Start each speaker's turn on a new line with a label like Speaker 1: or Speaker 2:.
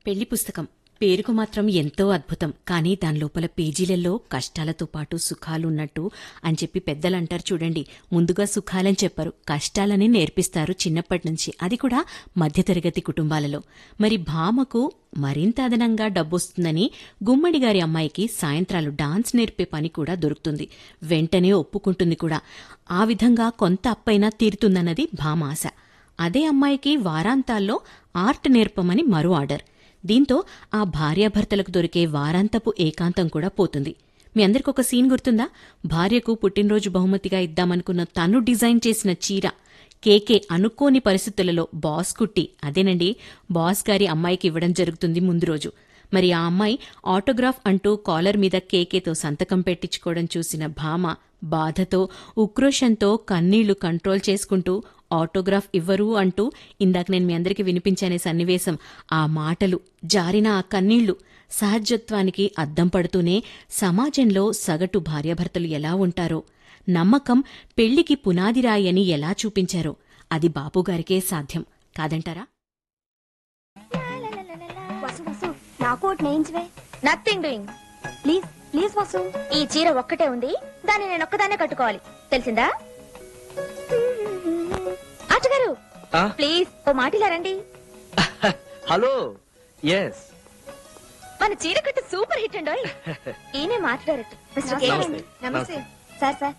Speaker 1: పెళ్లి పుస్తకం పేరుకు మాత్రం ఎంతో అద్భుతం కానీ దాని లోపల పేజీలలో కష్టాలతో పాటు సుఖాలున్నట్టు అని చెప్పి పెద్దలంటారు చూడండి ముందుగా సుఖాలని చెప్పరు కష్టాలని నేర్పిస్తారు చిన్నప్పటి నుంచి అది కూడా మధ్యతరగతి కుటుంబాలలో మరి భామకు మరింత అదనంగా డబ్బొస్తుందని గుమ్మడి గారి అమ్మాయికి సాయంత్రాలు డాన్స్ నేర్పే పని కూడా దొరుకుతుంది వెంటనే ఒప్పుకుంటుంది కూడా ఆ విధంగా కొంత అప్పైనా తీరుతుందన్నది భామ ఆశ అదే అమ్మాయికి వారాంతాల్లో ఆర్ట్ నేర్పమని మరో ఆర్డర్ దీంతో ఆ భార్యాభర్తలకు దొరికే వారాంతపు ఏకాంతం కూడా పోతుంది మీ అందరికి ఒక సీన్ గుర్తుందా భార్యకు పుట్టినరోజు బహుమతిగా ఇద్దామనుకున్న తను డిజైన్ చేసిన చీర కేకే అనుకోని పరిస్థితులలో బాస్ కుట్టి అదేనండి బాస్ గారి అమ్మాయికి ఇవ్వడం జరుగుతుంది ముందు రోజు మరి ఆ అమ్మాయి ఆటోగ్రాఫ్ అంటూ కాలర్ మీద కేకేతో సంతకం పెట్టించుకోవడం చూసిన భామ బాధతో ఉక్రోషంతో కన్నీళ్లు కంట్రోల్ చేసుకుంటూ ఆటోగ్రాఫ్ ఇవ్వరు అంటూ ఇందాక నేను మీ అందరికీ వినిపించానే సన్నివేశం ఆ మాటలు జారిన ఆ కన్నీళ్లు సహజత్వానికి అద్దం పడుతూనే సమాజంలో సగటు భార్యాభర్తలు ఎలా ఉంటారో నమ్మకం పెళ్లికి పునాదిరాయి అని ఎలా చూపించారో అది బాపుగారికే సాధ్యం కాదంటారా
Speaker 2: వసు వసు నాకు ఒకటి నేయించవే
Speaker 3: nothing doing
Speaker 2: please please Vasu
Speaker 3: ఈ చీర ఒక్కటే ఉంది దాన్ని నేను ఒక్కదాన్నే కట్టుకోవాలి తెలిసిందా ఆటగారు
Speaker 4: ఆ?
Speaker 3: ప్లీజ్ ఓ మాటిలా రండి
Speaker 4: హలో ఎస్
Speaker 3: మన చీర కట్టు సూపర్ హిట్ అండి ఈయనే మార్ట్ డైరెక్టర్ మిస్టర్ కే
Speaker 4: నమస్తే.
Speaker 2: నమస్తే సార్ సార్